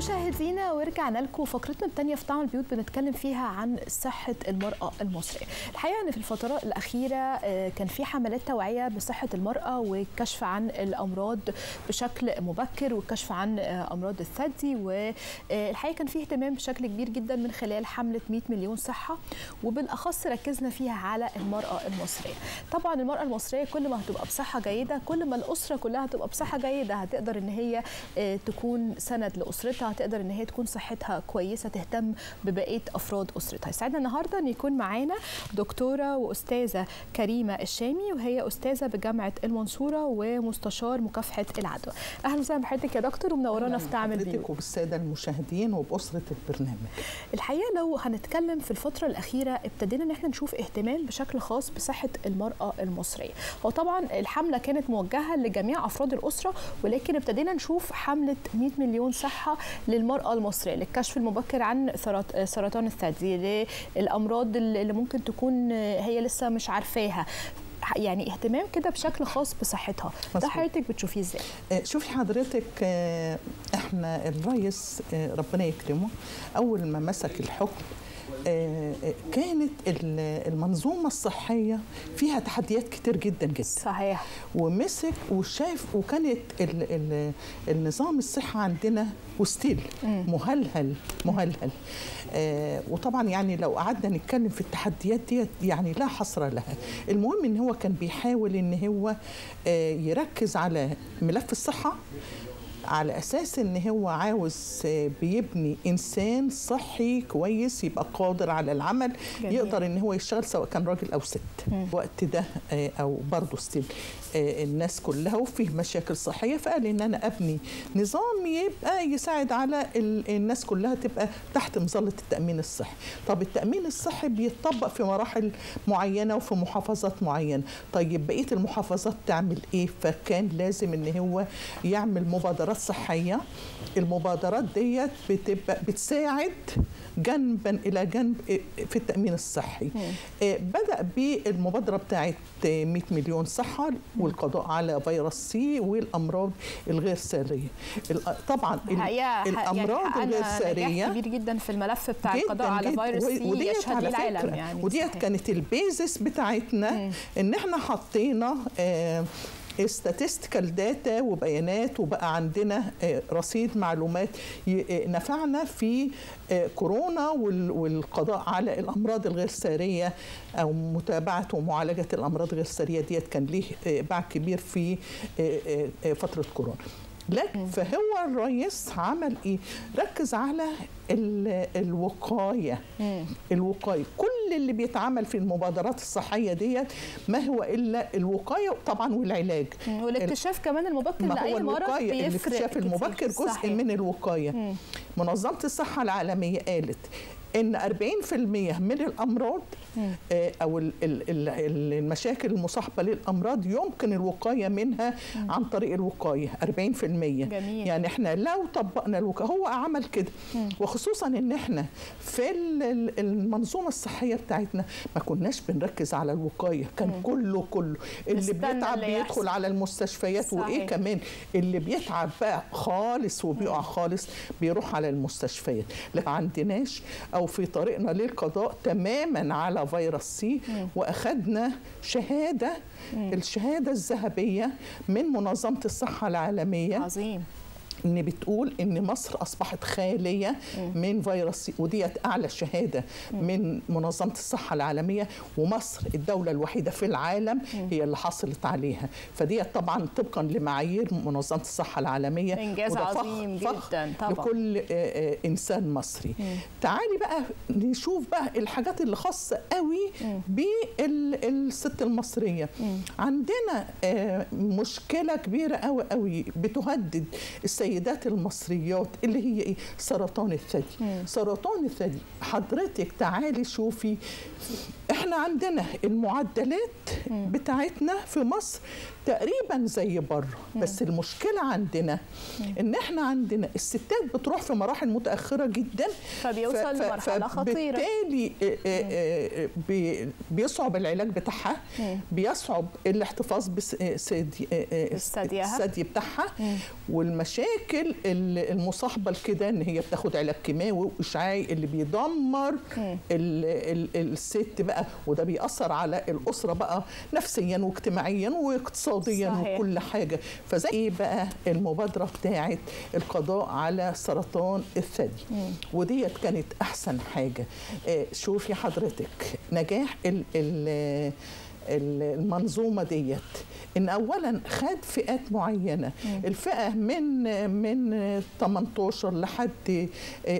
مشاهدينا ورجعنا لكم فقرتنا الثانيه في طعم البيوت بنتكلم فيها عن صحه المراه المصريه الحقيقه ان في الفترات الاخيره كان في حملات توعيه بصحه المراه والكشف عن الامراض بشكل مبكر والكشف عن امراض الثدي والحقيقه كان في اهتمام بشكل كبير جدا من خلال حمله 100 مليون صحه وبالاخص ركزنا فيها على المراه المصريه طبعا المراه المصريه كل ما هتبقى بصحه جيده كل ما الاسره كلها هتبقى بصحه جيده هتقدر ان هي تكون سند لاسرتها هتقدر ان هي تكون صحتها كويسه تهتم ببقيه افراد اسرتها يسعدنا النهارده ان يكون معانا دكتوره واستاذه كريمه الشامي وهي استاذه بجامعه المنصوره ومستشار مكافحه العدوى اهلا وسهلا بحضرتك يا دكتور ومنورانا في تعمل بيوت وبالساده المشاهدين وباسره البرنامج الحقيقه لو هنتكلم في الفتره الاخيره ابتدينا ان احنا نشوف اهتمام بشكل خاص بصحه المراه المصريه هو طبعا الحمله كانت موجهه لجميع افراد الاسره ولكن ابتدينا نشوف حمله 100 مليون صحه للمراه المصريه للكشف المبكر عن سرطان الثدي للامراض اللي ممكن تكون هي لسه مش عارفاها يعني اهتمام كده بشكل خاص بصحتها ده حضرتك بتشوفيه ازاي شوفي حضرتك احنا الرئيس ربنا يكرمه اول ما مسك الحكم كانت المنظومة الصحية فيها تحديات كتير جدا جدا صحيح ومسك وشاف وكانت ال ال النظام الصحة عندنا وستيل مهلهل مهلهل آه وطبعا يعني لو قعدنا نتكلم في التحديات دي يعني لا حصر لها المهم ان هو كان بيحاول ان هو آه يركز على ملف الصحة على اساس ان هو عاوز بيبني انسان صحي كويس يبقى قادر على العمل جميل. يقدر ان هو يشتغل سواء كان راجل او ست الوقت ده او برضه ستيل الناس كلها وفيه مشاكل صحيه فقال ان انا ابني نظام يبقى يساعد على الناس كلها تبقى تحت مظله التامين الصحي طب التامين الصحي بيتطبق في مراحل معينه وفي محافظات معينه طيب بقيه المحافظات تعمل ايه فكان لازم ان هو يعمل مبادرات صحيه المبادرات ديت بتبقى بتساعد جنبا الى جنب في التامين الصحي بدا بالمبادره بتاعت 100 مليون صحه والقضاء على فيروس سي والامراض الغير ساريه طبعا الامراض يعني الغير ساريه كبير جدا في الملف بتاع القضاء على فيروس سي يشهد العالم يعني وديت كانت البيزس بتاعتنا مم. ان احنا حطينا آه استاتستيكال داتا وبيانات وبقى عندنا رصيد معلومات نفعنا في كورونا والقضاء على الامراض الغير ساريه او متابعه ومعالجه الامراض الغير ساريه ديت كان ليه باع كبير في فتره كورونا لكن فهو الرئيس عمل ايه ركز على الوقايه مم. الوقايه كل اللي بيتعمل في المبادرات الصحيه ديت ما هو الا الوقايه طبعا والعلاج والاكتشاف كمان المبكر ما هو الوقايه الاكتشاف المبكر جزء صحيح. من الوقايه مم. منظمه الصحه العالميه قالت ان 40% من الامراض او المشاكل المصاحبه للامراض يمكن الوقايه منها عن طريق الوقايه 40% جميل. يعني احنا لو طبقنا الوقايه هو عمل كده وخصوصا ان احنا في المنظومه الصحيه بتاعتنا ما كناش بنركز على الوقايه كان مم. كله كله اللي بيتعب بيدخل على المستشفيات صحيح. وايه كمان اللي بيتعب بقى خالص وبيقع خالص بيروح على المستشفيات لا عندناش او في طريقنا للقضاء تماما على فيروس سي واخدنا شهاده مم. الشهاده الذهبيه من منظمه الصحه العالميه عظيم ان بتقول ان مصر اصبحت خاليه م. من فيروس سي وديت اعلى شهاده م. من منظمه الصحه العالميه ومصر الدوله الوحيده في العالم م. هي اللي حصلت عليها فديت طبعا طبقا لمعايير منظمه الصحه العالميه انجاز عظيم جدا طبعا لكل انسان مصري م. تعالي بقى نشوف بقى الحاجات اللي خاصه قوي بالست المصريه م. عندنا مشكله كبيره قوي قوي بتهدد السيدات السيدات المصريات اللي هي ايه سرطان الثدي سرطان الثدي حضرتك تعالي شوفي احنا احنا عندنا المعدلات بتاعتنا في مصر تقريبا زي بره بس المشكله عندنا ان احنا عندنا الستات بتروح في مراحل متاخره جدا فبيوصل لمرحله خطيره بالتالي بيصعب العلاج بتاعها بيصعب الاحتفاظ بالثدي بتاعها والمشاكل المصاحبه لكده ان هي بتاخد علاج كيماوي واشعاعي اللي بيدمر الست بقى وده بيأثر على الاسره بقى نفسيا واجتماعيا واقتصاديا صحيح. وكل حاجه فزي ايه بقى المبادره بتاعه القضاء على سرطان الثدي وديت كانت احسن حاجه شوفي حضرتك نجاح ال ال المنظومه ديت ان اولا خد فئات معينه مم. الفئه من من 18 لحد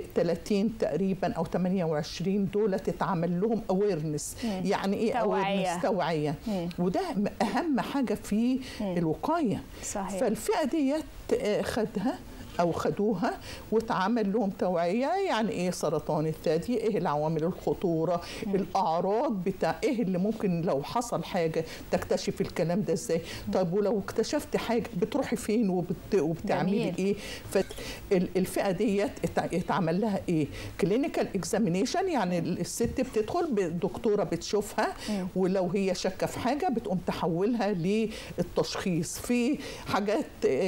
30 تقريبا او 28 دول تتعمل لهم اويرنس يعني ايه اويرنس توعيه وده اهم حاجه في مم. الوقايه صحيح. فالفئه ديت خدها او خدوها واتعمل لهم توعيه يعني ايه سرطان الثدي ايه العوامل الخطوره م. الاعراض بتاع ايه اللي ممكن لو حصل حاجه تكتشف الكلام ده ازاي طيب ولو اكتشفت حاجه بتروحي فين وبت... وبتعملي ايه فالفئه ديت اتعمل لها ايه كلينيكال اكزامينيشن يعني الست بتدخل بالدكتوره بتشوفها م. ولو هي شاكه في حاجه بتقوم تحولها للتشخيص في حاجات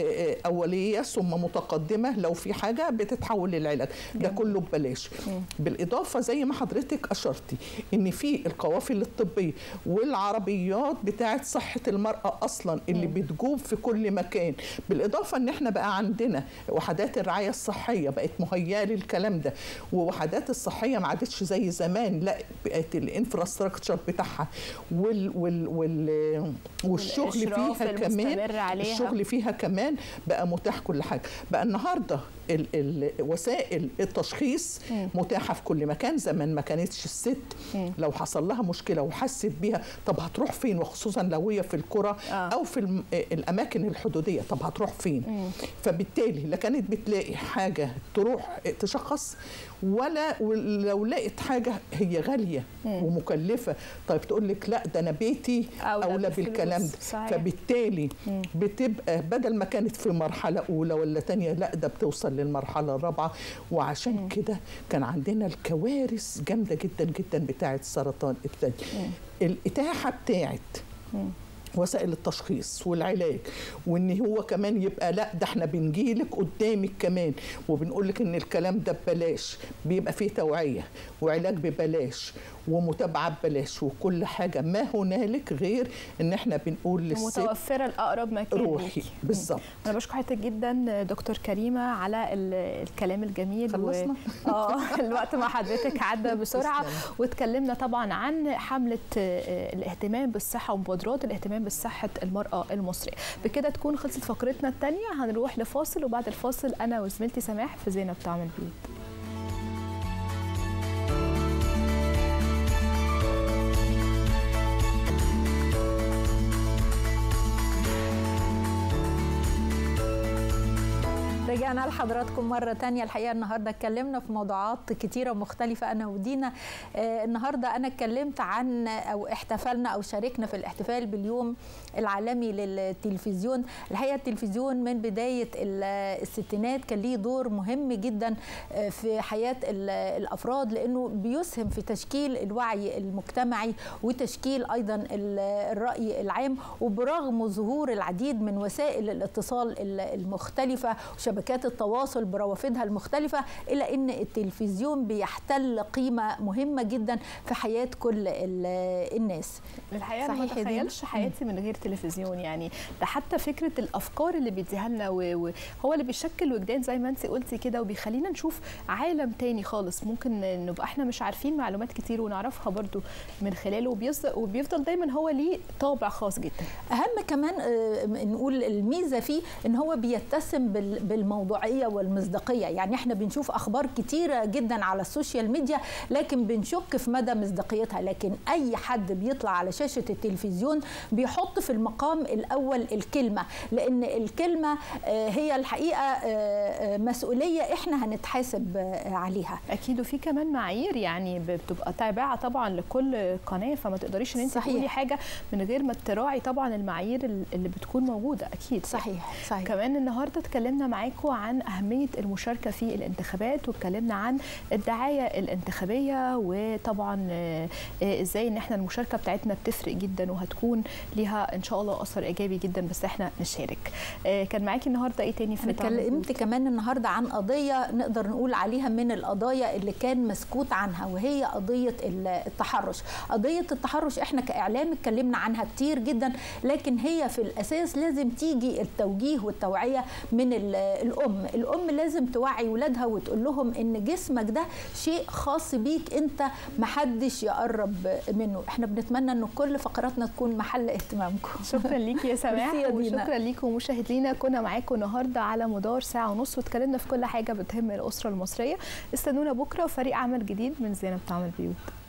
اوليه ثم متقدمه مقدمه لو في حاجه بتتحول للعلاج ده كله ببلاش بالاضافه زي ما حضرتك اشرتي ان في القوافل الطبيه والعربيات بتاعه صحه المراه اصلا اللي بتجوب في كل مكان بالاضافه ان احنا بقى عندنا وحدات الرعايه الصحيه بقت مهيئه للكلام ده ووحدات الصحيه ما عادتش زي زمان لا بقت الانفراستراكشر بتاعها وال وال وال والشغل فيها كمان عليها. الشغل فيها كمان بقى متاح كل حاجه بقى النهارده ال ال وسائل التشخيص م. متاحه في كل مكان زمان ما كانتش الست م. لو حصل لها مشكله وحست بيها طب هتروح فين وخصوصا لو هي في القرى آه. او في الاماكن الحدوديه طب هتروح فين م. فبالتالي لا كانت بتلاقي حاجه تروح تشخص ولا لو لقيت حاجه هي غاليه م. ومكلفه طيب تقول لك لا ده انا بيتي اولى بالكلام ده صحيح. فبالتالي م. بتبقى بدل ما كانت في مرحله اولى ولا ثانيه لا ده بتوصل للمرحله الرابعه وعشان كده كان عندنا الكوارث جامده جدا جدا بتاعه سرطان الثدي الاتاحه بتاعت وسائل التشخيص والعلاج وان هو كمان يبقى لا ده احنا بنجيلك قدامك كمان وبنقول لك ان الكلام ده ببلاش بيبقى فيه توعيه وعلاج ببلاش ومتابعه ببلاش وكل حاجه ما هنالك غير ان احنا بنقول للست متوفره لاقرب مكان روحي بالظبط انا بشكر حضرتك جدا دكتور كريمه على الكلام الجميل خلصنا و... اه الوقت مع حضرتك عدى بسرعه واتكلمنا طبعا عن حمله الاهتمام بالصحه ومبادرات الاهتمام بصحه المراه المصريه بكده تكون خلصت فقرتنا الثانيه هنروح لفاصل وبعد الفاصل انا وزميلتي سماح في زينب تعمل بيوت رجعنا لحضراتكم مرة تانية الحقيقة النهاردة اتكلمنا في موضوعات كتيرة مختلفة أنا ودينا آه النهاردة أنا اتكلمت عن أو احتفلنا أو شاركنا في الاحتفال باليوم العالمي للتلفزيون الحقيقة التلفزيون من بداية الستينات كان ليه دور مهم جدا في حياة الأفراد لأنه بيسهم في تشكيل الوعي المجتمعي وتشكيل أيضا الرأي العام وبرغم ظهور العديد من وسائل الاتصال المختلفة وشبكات التواصل بروافدها المختلفة إلا أن التلفزيون بيحتل قيمة مهمة جدا في حياة كل الناس الحقيقة أنا ما تخيلش حياتي من غير تلفزيون يعني ده حتى فكرة الأفكار اللي بيديها لنا وهو اللي بيشكل وجدان زي ما أنت قلتي كده وبيخلينا نشوف عالم تاني خالص ممكن نبقى احنا مش عارفين معلومات كتير ونعرفها برضو من خلاله وبيفضل دايما هو ليه طابع خاص جدا أهم كمان نقول الميزة فيه إن هو بيتسم بالموضوع الموضوعيه والمصداقيه يعني احنا بنشوف اخبار كتيره جدا على السوشيال ميديا لكن بنشك في مدى مصداقيتها لكن اي حد بيطلع على شاشه التلفزيون بيحط في المقام الاول الكلمه لان الكلمه هي الحقيقه مسؤوليه احنا هنتحاسب عليها اكيد وفي كمان معايير يعني بتبقى تابعه طبعا لكل قناه فما تقدريش ان انت صحيح. تقولي حاجه من غير ما تراعي طبعا المعايير اللي بتكون موجوده اكيد صحيح صحيح كمان النهارده اتكلمنا معاكم عن اهميه المشاركه في الانتخابات واتكلمنا عن الدعايه الانتخابيه وطبعا ازاي ان احنا المشاركه بتاعتنا بتفرق جدا وهتكون ليها ان شاء الله اثر ايجابي جدا بس احنا نشارك كان معاكي النهارده ايه تاني في اتكلمت كمان النهارده عن قضيه نقدر نقول عليها من القضايا اللي كان مسكوت عنها وهي قضيه التحرش قضيه التحرش احنا كاعلام اتكلمنا عنها كتير جدا لكن هي في الاساس لازم تيجي التوجيه والتوعيه من الام الام لازم توعي ولادها وتقول لهم ان جسمك ده شيء خاص بيك انت محدش يقرب منه احنا بنتمنى ان كل فقراتنا تكون محل اهتمامكم شكرا ليكي يا سماح وشكرا ليكم مشاهدينا كنا معاكم النهارده على مدار ساعه ونص واتكلمنا في كل حاجه بتهم الاسره المصريه استنونا بكره وفريق عمل جديد من زينب تعمل بيوت